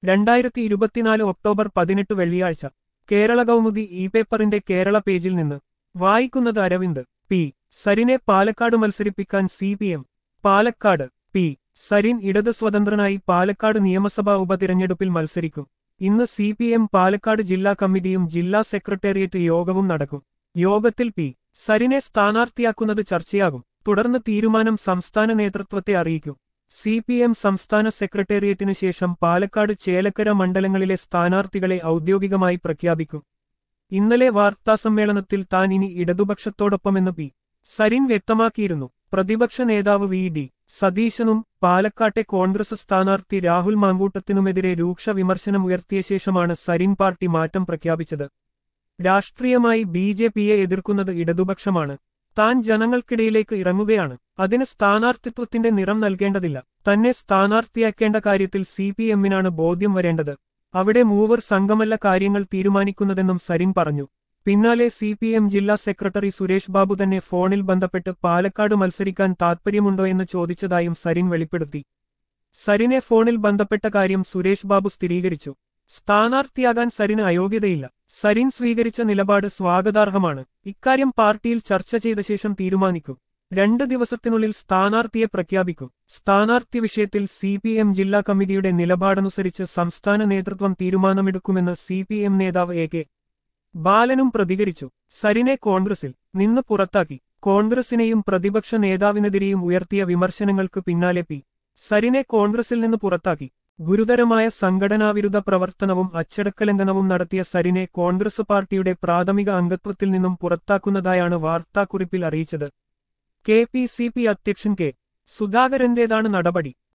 രണ്ടായിരത്തി ഇരുപത്തിനാല് ഒക്ടോബർ പതിനെട്ട് വെള്ളിയാഴ്ച കേരള കൗമുദി ഇ പേപ്പറിന്റെ കേരള പേജിൽ നിന്ന് വായിക്കുന്നത് അരവിന്ദ് പി സരിനെ പാലക്കാട് മത്സരിപ്പിക്കാൻ C P M Palakkad P Sarin ഇടത് സ്വതന്ത്രനായി പാലക്കാട് നിയമസഭാ ഉപതിരഞ്ഞെടുപ്പിൽ മത്സരിക്കും ഇന്ന് സി പി എം പാലക്കാട് ജില്ലാ കമ്മിറ്റിയും ജില്ലാ സെക്രട്ടേറിയറ്റ് യോഗവും നടക്കും യോഗത്തിൽ പി സരിനെ സ്ഥാനാർത്ഥിയാക്കുന്നത് ചർച്ചയാകും തുടർന്ന് തീരുമാനം സംസ്ഥാന നേതൃത്വത്തെ അറിയിക്കും സി പി എം സംസ്ഥാന സെക്രട്ടേറിയറ്റിനു ശേഷം പാലക്കാട് ചേലക്കര മണ്ഡലങ്ങളിലെ സ്ഥാനാർത്ഥികളെ ഔദ്യോഗികമായി പ്രഖ്യാപിക്കും ഇന്നലെ വാർത്താസമ്മേളനത്തിൽ താൻ ഇനി ഇടതുപക്ഷത്തോടൊപ്പമെന്ന് പി സരിൻ വ്യക്തമാക്കിയിരുന്നു പ്രതിപക്ഷ നേതാവ് വി ഡി സതീശനും പാലക്കാട്ടെ കോൺഗ്രസ് സ്ഥാനാർത്ഥി രാഹുൽ മാങ്കൂട്ടത്തിനുമെതിരെ രൂക്ഷ വിമർശനം ഉയർത്തിയ ശേഷമാണ് സരിൻ പാർട്ടി മാറ്റം പ്രഖ്യാപിച്ചത് രാഷ്ട്രീയമായി ബി ജെ പിയെ എതിർക്കുന്നത് ഇടതുപക്ഷമാണ് താൻ ജനങ്ങൾക്കിടയിലേക്ക് ഇറങ്ങുകയാണ് അതിന് സ്ഥാനാർത്ഥിത്വത്തിന്റെ നിറം നൽകേണ്ടതില്ല തന്നെ സ്ഥാനാർത്ഥിയാക്കേണ്ട കാര്യത്തിൽ സി പി എമ്മിനാണ് ബോധ്യം വരേണ്ടത് അവിടെ മൂവർ സംഘമല്ല കാര്യങ്ങൾ തീരുമാനിക്കുന്നതെന്നും സരിൻ പറഞ്ഞു പിന്നാലെ സി പി എം ജില്ലാ സെക്രട്ടറി സുരേഷ് ബാബു തന്നെ ഫോണിൽ ബന്ധപ്പെട്ട് പാലക്കാട് മത്സരിക്കാൻ താൽപ്പര്യമുണ്ടോ എന്ന് ചോദിച്ചതായും സരിൻ വെളിപ്പെടുത്തി സരിനെ ഫോണിൽ ബന്ധപ്പെട്ട കാര്യം സുരേഷ് ബാബു സ്ഥിരീകരിച്ചു സ്ഥാനാർത്ഥിയാകാൻ സരിന് അയോഗ്യതയില്ല സരിൻ സ്വീകരിച്ച നിലപാട് സ്വാഗതാർഹമാണ് ഇക്കാര്യം പാർട്ടിയിൽ ചർച്ച ചെയ്ത ശേഷം തീരുമാനിക്കും രണ്ട് ദിവസത്തിനുള്ളിൽ സ്ഥാനാർത്ഥിയെ പ്രഖ്യാപിക്കും സ്ഥാനാർത്ഥി വിഷയത്തിൽ സി പി എം ജില്ലാ കമ്മിറ്റിയുടെ നിലപാടനുസരിച്ച് സംസ്ഥാന നേതൃത്വം തീരുമാനമെടുക്കുമെന്ന് സി പി എം നേതാവ് എ കെ ബാലനും പ്രതികരിച്ചു സരിനെ കോൺഗ്രസിൽ നിന്ന് പുറത്താക്കി കോൺഗ്രസിനെയും പ്രതിപക്ഷ നേതാവിനെതിരെയും ഉയർത്തിയ വിമർശനങ്ങൾക്ക് പിന്നാലെ പി സരിനെ കോൺഗ്രസിൽ നിന്ന് പുറത്താക്കി ഗുരുതരമായ സംഘടനാവിരുദ്ധ പ്രവർത്തനവും അച്ചടക്കലംഘനവും നടത്തിയ സരിനെ കോൺഗ്രസ് പാർട്ടിയുടെ പ്രാഥമിക അംഗത്വത്തിൽ നിന്നും പുറത്താക്കുന്നതായാണ് വാർത്താക്കുറിപ്പിൽ അറിയിച്ചത് കെ പി സി പി അധ്യക്ഷൻ കെ സുധാകരന്റേതാണ് നടപടി